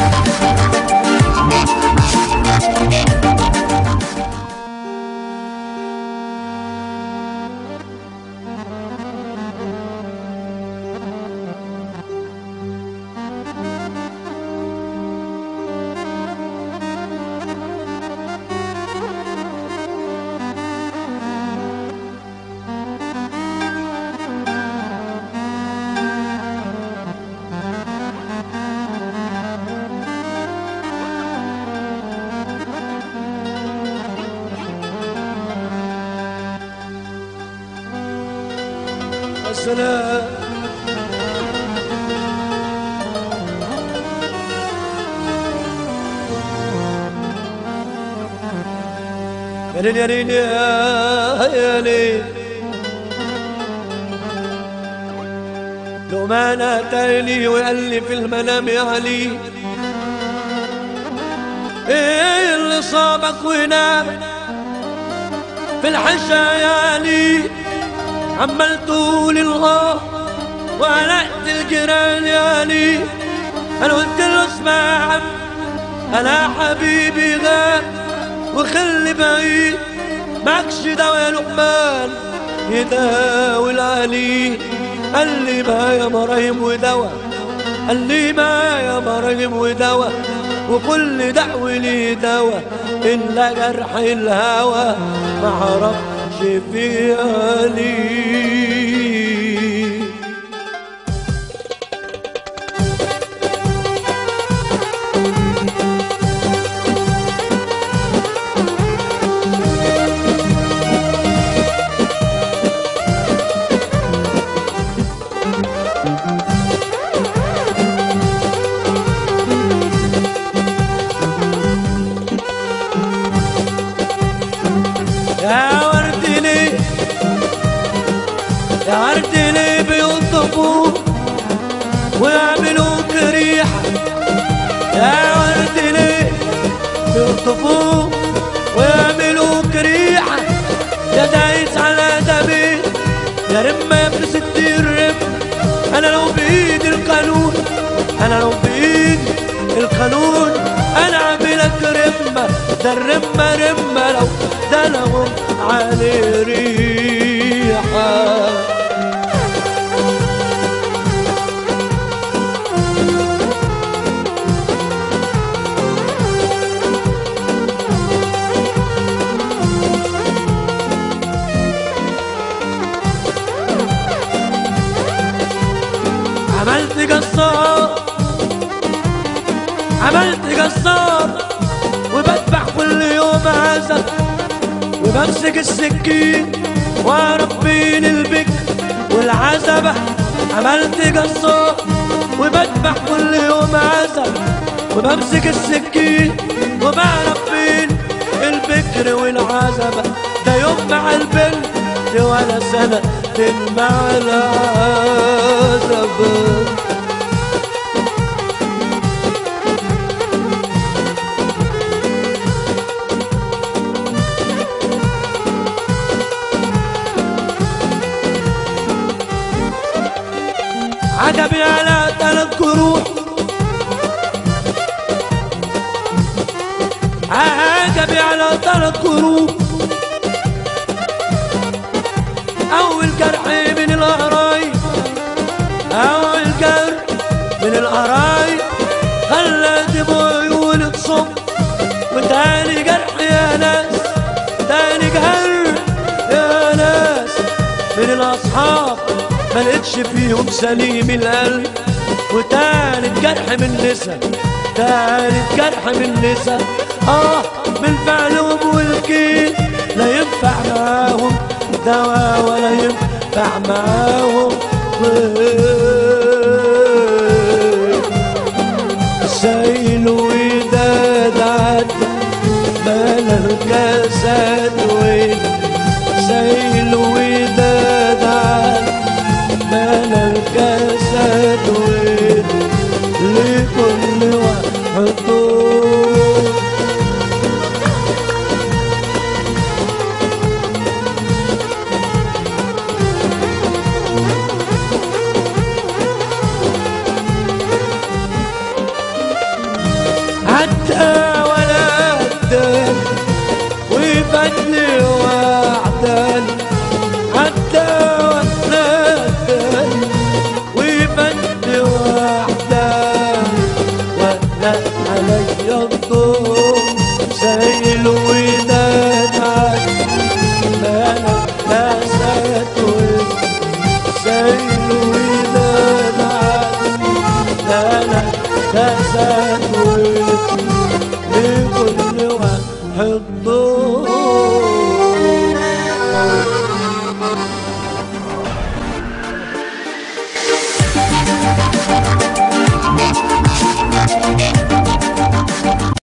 السلام يا ليل يا ليل يا ليل لو ما ناداني وقال لي في المنام يا علي ايه اللي صابك ونام في الحشا يا علي عمال تقول الله وقلقت الجيران يا علي انا قلت له اسمع يا عم انا حبيبي غاب وخلي بعيد معكش دوا يا لقمان يداوي العلي قال لي معايا مرايم ودوا قال لي معايا مرايم ودوا وكل دعوة لي دوا إلا جرح الهوى ما عرفش فيها ليه يا ورد ليه يا ورد ليه بيلطفوك ويعملوك ريحة يا ورد ليه بيلطفوك ويعملوك ريحة يا دايس على دمي يا رمة يا ابن ستين رم انا لو بايدي القانون انا لو بايدي القانون انا اعملك رمة ده الرمة رمة لو ده لو عليه ريحة عملت قصار عملت قصار وبذبح كل يوم عزب وبمسك السكين واعرف مين البكر والعزبة عملت قصار وبذبح كل يوم عزب وبمسك السكين وبعرف مين البكر والعزبة ده يوم مع البنت ولا سنة مع العزبة عجبي على ثلاث جروح عجبي على ثلاث جروح أول جرح من القرايب أول جرح من القرايب خلى دموع عيوني تصب وتاني جرح يا ناس تاني جرح يا ناس من الأصحاب ما لقيتش فيهم سليم القلب وتالت جرح من نسا تالت جرح من نسا اه من فعلهم والكيد لا ينفع معاهم دواء ولا ينفع معاهم طيب. سايل وداد عدى مال الكاسات وين سايل وداد عدى مال الكاسات وين لكل واحد دور الضوء